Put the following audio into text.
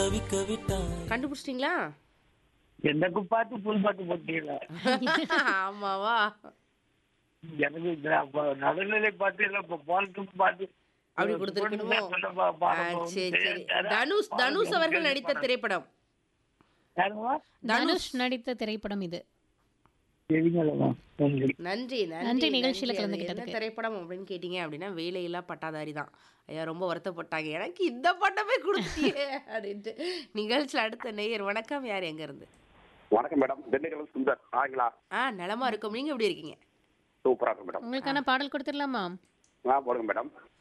தவிக்க விட்டாய் கண்டுபிடிச்சிட்டீங்களா எனக்கு பார்த்து புல் பாட்டு போட்டீங்களா ஆமாவா எனக்கு இந்த அப்ப நடுநிலை பாட்டு இல்ல இப்ப பால்க்கும் பாட்டு அப்படி கொடுத்துருக்கணுமோ ஆ, சரி சரி தனுஷ் தனுஷ் அவர்கள் நடித்த திரைப்படம் தனுஷ் நடித்த திரைப்படம் இது சரிங்களா நன்றி நன்றி நன்றி நிகழ்ச்சியில அது கலந்துக்கிட்டதுக்கு. என்ன திரைப்படம் அப்படின்னு கேட்டீங்க அப்படின்னா வேலையில்லா பட்டாதாரி தான் ஐயா ரொம்ப வருத்தப்பட்டாங்க எனக்கு இந்த பட்டமே கொடுத்தீங்க அப்படின்ட்டு நிகழ்ச்சியில் அடுத்த நேயர் வணக்கம் யார் எங்க இருந்து வணக்கம் மேடம் திண்டுக்கல் சுந்தர் ஆங்களா ஆ நலமா இருக்கும் நீங்க எப்படி இருக்கீங்க சூப்பரா இருக்கும் மேடம் உங்களுக்கான பாடல் கொடுத்துடலாமா ஆ போடுங்க மேடம்